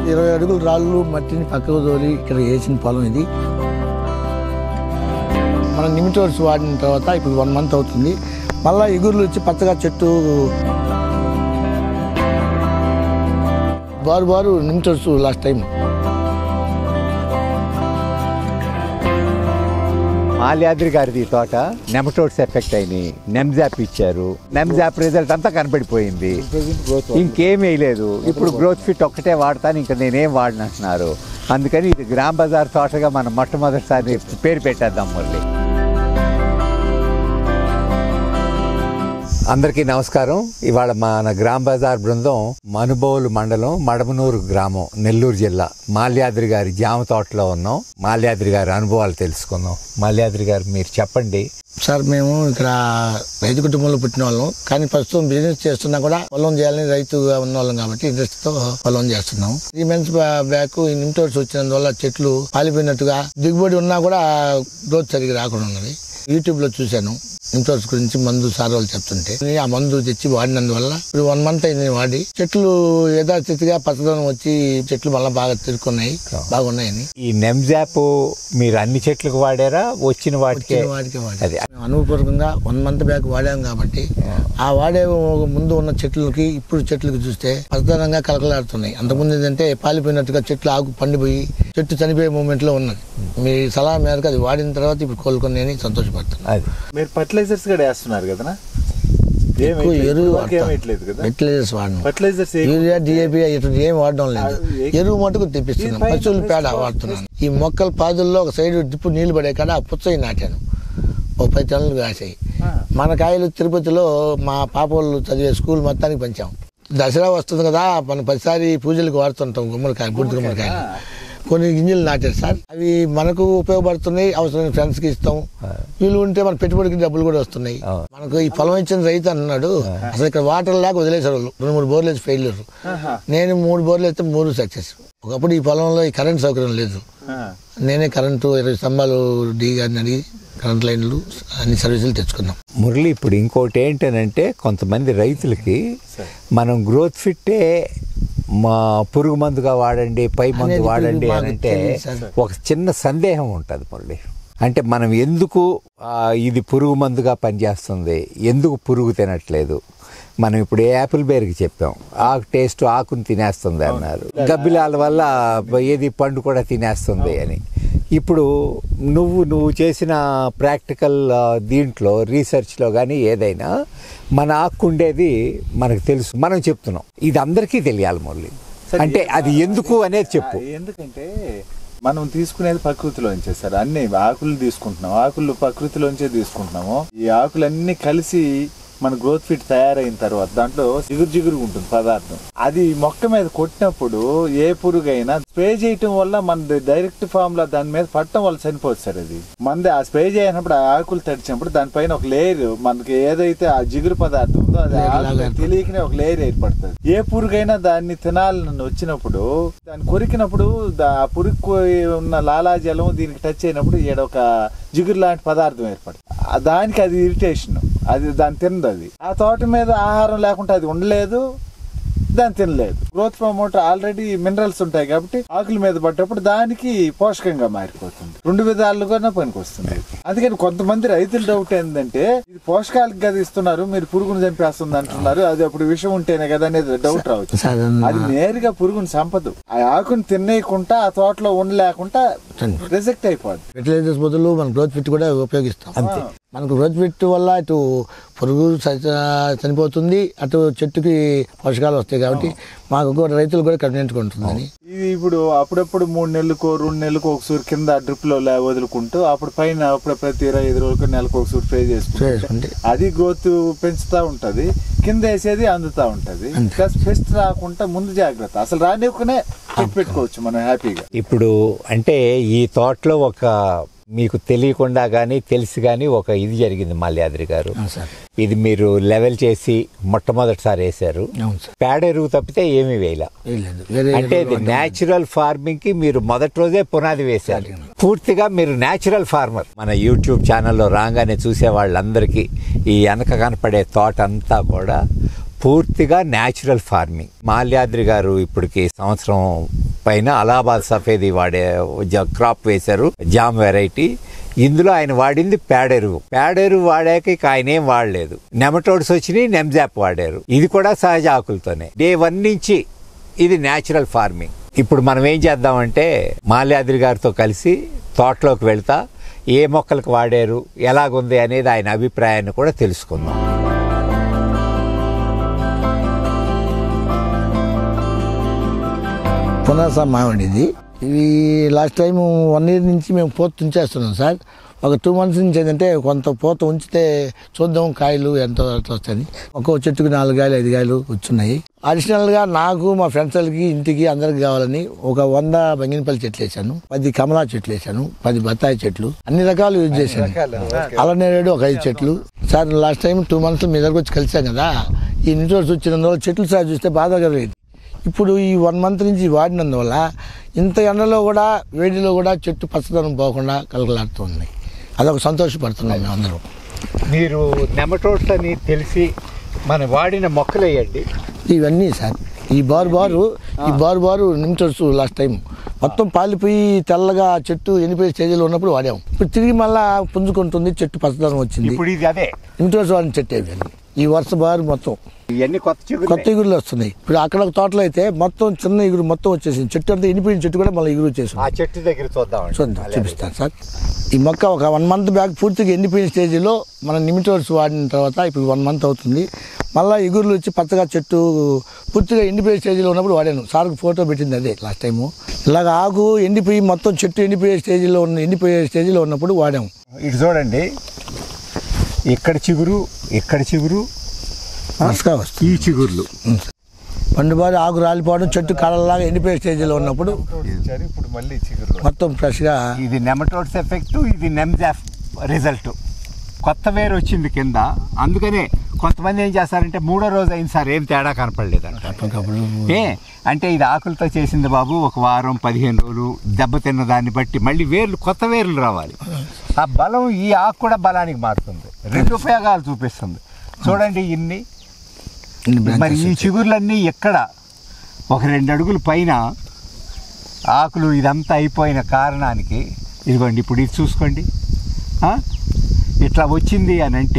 ఇరవై అడుగుల రాళ్ళు మట్టిని పక్కకు తోలి ఇక్కడ వేసిన పొలం ఇది మనం నిమిటోర్స్ వాడిన తర్వాత ఇప్పుడు వన్ మంత్ అవుతుంది మళ్ళా ఎగురులు వచ్చి పచ్చగా చెట్టు బారు బారు నిమిటోర్స్ లాస్ట్ టైం మాల్యాద్రి గారిది ఈ తోట నెమటోడ్స్ ఎఫెక్ట్ అయినాయి నెమ్జాప్ ఇచ్చారు నెమ్జాప్ రిజల్ట్ అంతా కనపడిపోయింది ఇంకేం వేయలేదు ఇప్పుడు గ్రోత్ ఫిట్ ఒక్కటే వాడతాను ఇంకా నేనేం వాడినంటున్నారు అందుకని ఇది గ్రామ్ బజార్ తోటగా మనం మొట్టమొదటిసారి పేరు పెట్టేద్దాం మురళి అందరికీ నమస్కారం ఇవాళ మన గ్రామ్ బజార్ బృందం మనుబోలు మండలం మడమనూరు గ్రామం నెల్లూరు జిల్లా మాల్యాద్రి గారి జామ తోటలో ఉన్నాం మాల్యాద్రి గారి అనుభవాలు తెలుసుకుందాం మాల్యాద్రి గారు మీరు చెప్పండి సార్ మేము ఇక్కడ రైతు కుటుంబంలో పుట్టిన వాళ్ళం కానీ ప్రస్తుతం బిజినెస్ చేస్తున్నా కూడా పొలం చేయాలని రైతుగా ఉన్న వాళ్ళం కాబట్టి ఇంట్రెస్ట్ తో పొలం చేస్తున్నాం త్రీ మంత్స్ బ్యాక్ ఈ నిమిటోర్స్ వచ్చినందువల్ల చెట్లు పాలిపోయినట్టుగా దిగుబడి ఉన్నా కూడా గ్రోత్ సరిగ్గా రాకుండా ఉన్నది యూట్యూబ్ లో చూశాను నిమిటోర్స్ గురించి మందు సార్ వాళ్ళు చెప్తుంటే నేను ఆ మందు తెచ్చి వాడినందువల్ల ఇప్పుడు వన్ మంత్ అయింది నేను వాడి చెట్లు యథాస్థితిగా పచ్చదనం వచ్చి చెట్లు మళ్ళీ బాగా తిరుక్కున్నాయి బాగున్నాయని ఈ నెమ్జాప్ మీరు అన్ని చెట్లకు వాడారా వచ్చిన వాటికే వచ్చిన వాడికి వాడి అది అనుభవపూర్వకంగా వన్ మంత్ బ్యాక్ వాడాం కాబట్టి ఆ వాడే ముందు ఉన్న చెట్లకి ఇప్పుడు చెట్లకి చూస్తే పచ్చదనంగా కలకలాడుతున్నాయి అంతకుముందు ఏంటంటే పాలిపోయినట్టుగా చెట్లు ఆకు పండిపోయి చెట్టు చనిపోయే మూమెంట్ లో ఉన్నది మీ సలహా మేరకు అది వాడిన తర్వాత ఇప్పుడు కోలుకొని సంతోషపడుతున్నాను అది మీరు ఫర్టిలైజర్స్ కూడా వేస్తున్నారు కదా ఎక్కువ ఎరువు వాడతాం. వేయట్లేదు కదా ఫెర్టిలైజర్స్ వాడను ఫర్టిలైజర్స్ యూరియా డిఏపి ఇటువంటి ఏం వాడడం లేదు ఎరువు మటుకు తెప్పిస్తున్నాం ఇది పశువుల పేడ వాడుతున్నాను ఈ మొక్కల పాదుల్లో ఒక సైడ్ దిప్పు నీళ్లు పడే కాడ ఆ పుచ్చయి నాటాను ఒక పది టన్నులు కాసాయి మన కాయలు తిరుపతిలో మా పాప వాళ్ళు చదివే స్కూల్ మొత్తానికి పంచాం దసరా వస్తుంది కదా మనం ప్రతిసారి పూజలకు వాడుతుంటాం గుమ్మడికాయ బుడ్డి గుమ్మడికాయ కొన్ని గింజలు నాటారు సార్ అవి మనకు ఉపయోగపడుతున్నాయి అవసరమైన ఫ్రెండ్స్ కి ఇస్తాం వీళ్ళు ఉంటే మన పెట్టుబడికి డబ్బులు కూడా వస్తున్నాయి అవును. మనకు ఈ పొలం ఇచ్చిన రైతు అన్నాడు అసలు ఇక్కడ వాటర్ లేక వదిలేశారు వాళ్ళు రెండు మూడు బోర్లు వేసి ఫెయిల్యూర్ నేను మూడు బోర్లు వేస్తే మూడు సక్సెస్ ఒకప్పుడు ఈ పొలంలో ఈ కరెంట్ సౌకర్యం లేదు నేనే కరెంటు ఇరవై స్తంభాలు డీ గారిని అడిగి కరెంట్ లైన్లు అన్ని సర్వీసులు తెచ్చుకున్నాం మురళి ఇప్పుడు ఇంకోటి ఏంటనంటే కొంతమంది రైతులకి మనం గ్రోత్ ఫిట్టే మా పురుగు మందుగా వాడండి పై మందు అనేది వాడండి మాకు అని అంటే తెలియదు సార్. ఒక చిన్న సందేహం ఉంటుంది మురళి అంటే మనం ఎందుకు ఆ, ఇది పురుగు మందుగా పనిచేస్తుంది ఎందుకు పురుగు తినట్లేదు మనం ఇప్పుడు ఏ యాపిల్ బేర్కి చెప్పాం ఆకు టేస్ట్ ఆకుని తినేస్తుంది అన్నారు గబ్బిలాల వల్ల ఏది పండు కూడా తినేస్తుంది అని ఇప్పుడు నువ్వు నువ్వు చేసిన ప్రాక్టికల్ ఆ, దీంట్లో రీసెర్చ్లో కానీ ఏదైనా మన ఆకు ఉండేది మనకు తెలుసు మనం చెప్తున్నాం ఇది అందరికీ తెలియాలి మురళి అంటే అది ఎందుకు అనేది చెప్పు ఎందుకంటే మనం తీసుకునేది ప్రకృతిలోంచే సార్ అన్ని ఆకులు తీసుకుంటున్నాం ఆకులు ప్రకృతిలోంచే తీసుకుంటున్నాము ఈ ఆకులన్నీ కలిసి మన గ్రోత్ ఫిట్ తయారైన తర్వాత దాంట్లో జిగురు జిగురు ఉంటుంది పదార్థం అది మొక్క మీద కొట్టినప్పుడు ఏ పురుగైనా స్ప్రే చేయటం వల్ల మన డైరెక్ట్ ఫామ్ లో దాని మీద పట్టడం వల్ల చనిపోతుంది సార్ అది మనది ఆ స్ప్రే చేయనప్పుడు ఆ ఆకులు తడిచినప్పుడు దానిపైన ఒక లేయర్ మనకి ఏదైతే ఆ జిగురు పదార్థం ఉందో అది ఆకులకు తెలియకనే ఒక లేయర్ ఏర్పడుతుంది ఏ పురుగైనా దాన్ని తినాలని వచ్చినప్పుడు దాన్ని కొరికినప్పుడు దా- ఆ పురుగు ఉన్న లాలాజలం దీనికి టచ్ అయినప్పుడు ఈడ ఒక జిగురు లాంటి పదార్థం ఏర్పడుతుంది ఆ దానికి అది ఇరిటేషన్ అది దాన్ని తినదు అది ఆ తోట మీద ఆహారం లేకుంటే అది ఉండలేదు దాన్ని తినలేదు గ్రోత్ ప్రమోటర్ ఆల్రెడీ మినరల్స్ ఉంటాయి కాబట్టి ఆకుల మీద పడ్డప్పుడు దానికి పోషకంగా మారిపోతుంది రెండు విధాలుగానే పనికొస్తుంది అందుకని కొంతమంది రైతుల డౌట్ ఏంటంటే ఇది పోషకాలకు కదా ఇస్తున్నారు మీరు పురుగును చంపేస్తుంది అంటున్నారు అది అప్పుడు విషం ఉంటేనే కదా అనేది డౌట్ రావచ్చు సార్ అది నేరుగా పురుగుని చంపదు ఆ ఆకుని తినేయకుండా ఆ తోటలో ఉండలేకుండా రిజెక్ట్ అయిపోద్ది ఫెర్టిలైజర్స్ బదులు మన గ్రోత్ ఫిట్ కూడా ఉపయోగిస్తాం అంతే మనకు గ్రోత్ ఫిట్ వల్ల ఇటు పురుగు చ- చనిపోతుంది అటు చెట్టుకి పోషకాలు వస్తాయి కాబట్టి మాకు కూడా రైతులు కూడా కన్వీనెంట్ ఉంటుందని ఇది ఇప్పుడు అప్పుడప్పుడు మూడు నెలలకు రెండు నెలలకు ఒకసారి కింద డ్రిప్ లో లే- వదులుకుంటూ అప్పుడు పైన అప్పుడు ప్రతి ఇరవై ఐదు రోజులకు నెలకు ఒకసారి స్ప్రే చేసుకుంటే చేసుకుంటే అది గ్రోత్ పెంచుతా ఉంటది కింద వేసేది అందుతా ఉంటది ప్లస్ పెస్ట్ రాకుండా ముందు జాగ్రత్త అసలు రానివ్వకనే చెట్టు పెట్టుకోవచ్చు మనం హ్యాపీగా ఇప్పుడు అంటే ఈ తోటలో ఒక మీకు తెలియకుండా కానీ తెలిసి కానీ ఒక ఇది జరిగింది మాల్యాద్రి గారు అవును సార్ ఇది మీరు లెవెల్ చేసి మొట్టమొదటిసారి వేశారు అవును సార్ పేడ ఎరువు తప్పితే ఏమీ వేయలే ఏం లేదు వేరే అంటే ఇది న్యాచురల్ ఫార్మింగ్ కి మీరు మొదటి రోజే పునాది వేశారు పూర్తిగా మీరు న్యాచురల్ ఫార్మర్ మన యూట్యూబ్ ఛానల్లో రాగానే చూసే వాళ్ళందరికీ ఈ వెనక కనపడే తోట అంతా కూడా పూర్తిగా న్యాచురల్ ఫార్మింగ్ మాల్యాద్రి గారు ఇప్పటికి సంవత్సరం పైన అలాబాద్ సఫేది వాడే జ- క్రాప్ వేశారు జామ్ వెరైటీ ఇందులో ఆయన వాడింది పేడెరువు పేడెరువు వాడాక ఇక ఆయన ఏం వాడలేదు నెమటోడ్స్ వచ్చినాయి నెమ్జాప్ వాడారు ఇది కూడా సహజ ఆకులతోనే డే వన్ నుంచి ఇది న్యాచురల్ ఫార్మింగ్ ఇప్పుడు మనం ఏం చేద్దామంటే మాల్యాద్రి గారితో కలిసి తోటలోకి వెళ్తా ఏ మొక్కలకు వాడారు ఎలాగుంది అనేది ఆయన అభిప్రాయాన్ని కూడా తెలుసుకుందాం పునస మామిడి ఇది ఇది లాస్ట్ టైం వన్ ఇయర్ నుంచి మేము పూత ఉంచేస్తున్నాం సార్ ఒక టూ మంత్స్ నుంచి ఏంటంటే కొంత పూత ఉంచితే చూద్దాం కాయలు ఎంత వస్తాయని ఒక్కో చెట్టుకు నాలుగు కాయలు ఐదు కాయలు వచ్చున్నాయి అడిషనల్ గా నాకు మా ఫ్రెండ్స్ వాళ్ళకి ఇంటికి అందరికి కావాలని ఒక వంద బంగినపల్లి చెట్లు వేసాను పది కమలా చెట్లు వేసాను పది బత్తాయి చెట్లు అన్ని రకాలు యూజ్ చేశాను అలనేరేడు ఒక ఐదు చెట్లు sir last time two months మీ దగ్గరకు వచ్చి కలిసాం కదా ఈ ఇంట్రోడ్స్ వచ్చినందువల్ల చెట్లు సార్ చూస్తే బాధగా లేదు ఇప్పుడు ఈ వన్ మంత్ నుంచి వాడినందువల్ల ఇంత ఎండలో కూడా వేడిలో కూడా చెట్టు పచ్చదనం పోకుండా కలకలాడుతుంది అదొక సంతోషపడుతున్నాం మేము అందరం మీరు నెమటోడ్స్ అని తెలిసి మన వాడిన మొక్కలు వేయండి ఇవన్నీ సార్ ఈ బారు బారు ఈ బారు బారు నిమిషర్స్ లాస్ట్ టైం మొత్తం పాలిపోయి తెల్లగా చెట్టు ఎనిపోయే స్టేజ్లో ఉన్నప్పుడు వాడాం ఇప్పుడు తిరిగి మళ్ళా పుంజుకుంటుంది చెట్టు పచ్చదనం వచ్చింది ఇప్పుడు ఇది అదే నిమిషర్స్ వాడిన చెట్టు ఇవన్నీ ఈ వరుస బారు మొత్తం ఇవన్నీ కొత్త చిగురు కొత్త ఇగురులు వస్తున్నాయి ఇప్పుడు అక్కడ ఒక తోటలో అయితే మొత్తం చిన్న ఇగురు మొత్తం వచ్చేసింది చెట్టు అంతా ఎనిపోయిన చెట్టు కూడా మళ్ళీ ఇగురు వచ్చేసింది ఆ చెట్టు దగ్గర చూద్దాం చూద్దాం చూపిస్తాను సార్ ఈ మొక్క ఒక వన్ మంత్ బ్యాక్ పూర్తిగా ఎండిపోయిన స్టేజ్లో మన నిమిటోర్స్ వాడిన తర్వాత ఇప్పుడు వన్ మంత్ అవుతుంది మళ్ళీ ఇగురులు వచ్చి పచ్చగా చెట్టు పూర్తిగా ఎండిపోయే స్టేజ్లో ఉన్నప్పుడు వాడాను సార్కు ఫోటో పెట్టింది అదే లాస్ట్ టైము ఇలాగ ఆకు ఎండిపోయి మొత్తం చెట్టు ఎండిపోయే స్టేజ్లో ఉన్న ఎండిపోయే స్టేజ్లో ఉన్నప్పుడు వాడాము ఇటు చూడండి ఇక్కడ చిగురు ఇక్కడ చిగురు వరుసగా వస్తుంది ఈ చిగుర్లు పండుబారి ఆకు రాలిపోవడం చెట్టు కళలాగా ఎండిపోయే స్టేజ్లో ఉన్నప్పుడు ఇచ్చారు, ఇప్పుడు మళ్ళీ చిగురు మొత్తం ఫ్రెష్గా ఇది నెమటోడ్స్ ఎఫెక్ట్ ఇది నెమ్జాఫ్ రిజల్ట్ కొత్త వేరు వచ్చింది కింద అందుకనే కొంతమంది ఏం చేస్తారంటే మూడో రోజు అయింది సార్ ఏం తేడా కనపడలేదంట అప్పటికప్పుడు ఏ అంటే ఇది ఆకులతో చేసింది బాబు ఒక వారం పదిహేను రోజులు దెబ్బతిన్న దాన్ని బట్టి మళ్ళీ వేర్లు కొత్త వేర్లు రావాలి ఆ బలం ఈ ఆకు కూడా బలానికి మారుతుంది రెండు ఉపయోగాలు చూపిస్తుంది చూడండి ఇన్ని ఇన్ని మరి branches ఈ వచ్చాయి. చిగుర్లన్నీ ఎక్కడ ఒక రెండు అడుగుల పైన ఆకులు ఇదంతా అయిపోయిన కారణానికి ఇదిగోండి ఇప్పుడు ఇది చూసుకోండి ఆ? ఇట్లా వచ్చింది అని అంటే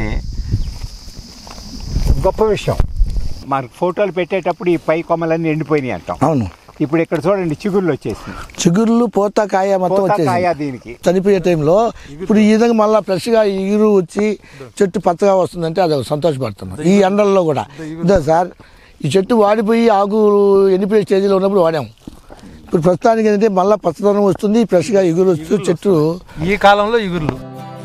గొప్ప విషయం మనకు ఫోటోలు పెట్టేటప్పుడు ఈ పై కొమ్మలన్నీ ఎండిపోయినాయి అంటాం అవును ఇప్పుడు ఇక్కడ చూడండి చిగుర్లు వచ్చేసింది చిగుర్లు పోత కాయ మొత్తం పోతా కాయ వచ్చేసి దీనికి చనిపోయే టైంలో ఇప్పుడు ఈ విధంగా మళ్ళీ ఫ్రెష్గా ఇగురు వచ్చి చెట్టు పచ్చగా వస్తుందంటే అది సంతోషపడుతున్నాం ఈ ఎండల్లో కూడా ఇదే సార్ ఈ చెట్టు వాడిపోయి ఆకు ఎండిపోయే స్టేజ్లో ఉన్నప్పుడు వాడాం ఇప్పుడు ప్రస్తుతానికి ఏంటంటే మళ్ళీ పచ్చదనం వస్తుంది ఫ్రెష్గా ఇగురు వస్తూ చెట్టు ఈ కాలంలో ఇగుర్లు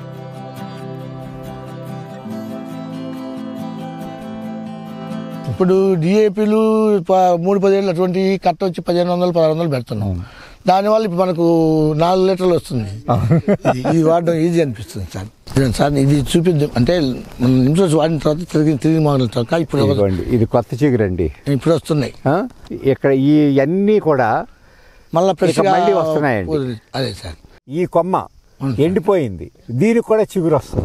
ఇప్పుడు డిఏపీలు మూడు పదేళ్ళు అటువంటి కట్ట వచ్చి పదిహేను వందలు పదహారు వందలు పెడుతున్నాం దానివల్ల ఇప్పుడు మనకు నాలుగు లీటర్లు వస్తుంది ఇది- ఇది వాడడం ఈజీ అనిపిస్తుంది సార్ ఇదిగోండి సార్ ఇది చూపిద్దాం అంటే మనం నిమిషం వాడిన తర్వాత తిరిగి తిరిగి మొదలు తర్వాత ఇప్పుడు ఒక- ఇదిగోండి ఇది కొత్త చిగురండి ఇప్పుడు వస్తున్నాయి ఆ? ఇక్కడ ఈ అన్నీ కూడా మళ్ళీ ఫ్రెష్గా మళ్ళీ వస్తున్నాయండి. అదే సార్ ఈ కొమ్మ ఎండిపోయింది దీనికి కూడా చిగురు వస్తుంది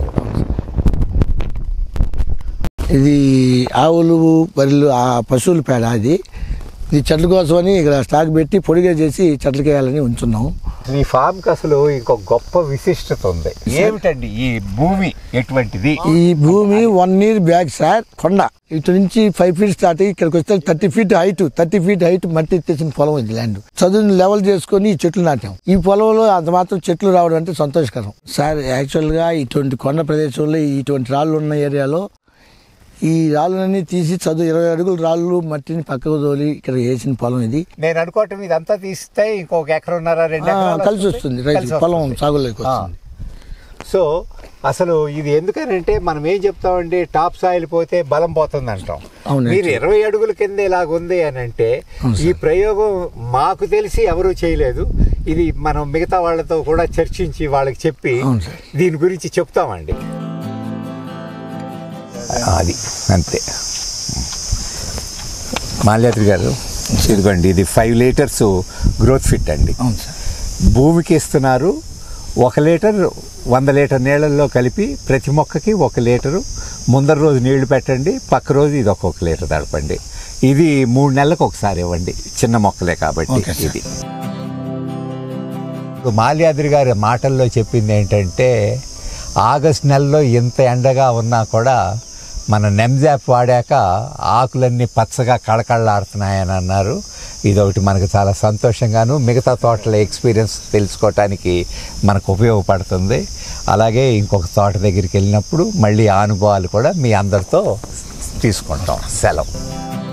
ఇది ఆవులు బర్రెలు ఆ పశువుల పేడ అది ఈ చెట్ల కోసమని ఇక్కడ స్టాక్ పెట్టి పొడిగా చేసి చెట్లకి వేయాలని ఉంచున్నాం ఈ ఫామ్ కి అసలు ఇంకొక గొప్ప విశిష్టత ఉంది ఏమిటండి ఈ భూమి ఎటువంటిది ఈ భూమి వన్ ఇయర్ బ్యాక్ సార్ కొండ ఇటు నుంచి ఫైవ్ ఫీట్ స్టార్ట్ అయ్యి ఇక్కడికి వస్తే thirty feet height thirty feet height మట్టి తెచ్చిన పొలం ఇది ల్యాండ్ చదువుని లెవెల్ చేసుకొని ఈ చెట్లు నాటాం ఈ పొలంలో అంత మాత్రం చెట్లు రావడం అంటే సంతోషకరం సార్ యాక్చువల్ గా ఇటువంటి కొండ ప్రదేశంలో ఇటువంటి రాళ్ళు ఉన్న ఏరియాలో ఈ రాళ్ళన్నీ తీసి చదువు ఇరవై అడుగుల రాళ్ళు మట్టిని పక్కకు తోలి ఇక్కడ వేసిన పొలం ఇది నేను అనుకోవటం ఇదంతా తీస్తే ఇంకొక ఎకరన్నర రెండు ఆ, ఎకరాలు కలిసి వస్తుంది రైతు కలిసి పొలం వస్తుంది. సాగులోకి ఆ. వస్తుంది సో అసలు ఇది ఎందుకనంటే మనం ఏం చెప్తామండి టాప్ సాయిల్ పోతే బలం పోతుంది అంటాం అవును, మీరు ఇరవై అడుగుల కింద ఇలాగుంది అని అంటే అవును ఈ ప్రయోగం మాకు తెలిసి ఎవరూ చేయలేదు ఇది మనం మిగతా వాళ్ళతో కూడా చర్చించి వాళ్ళకి చెప్పి అవును సార్. దీని గురించి చెప్తామండి అది అంతే మాల్యాద్రి గారు ఇదిగోండి ఇది ఫైవ్ లీటర్స్ గ్రోత్ ఫిట్ అండి అవును సార్ భూమికి ఇస్తున్నారు ఒక లీటర్ వంద లీటర్ నీళ్ళల్లో కలిపి ప్రతి మొక్కకి ఒక లీటరు ముందర రోజు నీళ్లు పెట్టండి పక్క రోజు ఇది ఒక్కొక్క లీటర్ తడపండి ఇది మూడు నెలలకు ఒకసారి ఇవ్వండి చిన్న మొక్కలే కాబట్టి ఓకే సార్. ఇది ఇప్పుడు మాల్యాద్రి గారి మాటల్లో చెప్పింది ఏంటంటే ఆగస్ట్ నెలలో ఇంత ఎండగా ఉన్నా కూడా మన నెమ్జాప్ వాడాక ఆకులన్నీ పచ్చగా కళకళలాడుతున్నాయని అన్నారు ఇదొకటి మనకు చాలా సంతోషంగాను మిగతా తోటల ఎక్స్పీరియన్స్ తెలుసుకోవటానికి మనకు ఉపయోగపడుతుంది అలాగే ఇంకొక తోట దగ్గరికి వెళ్ళినప్పుడు మళ్ళీ ఆ అనుభవాలు కూడా మీ అందరితో తీసుకుంటాం సెలవు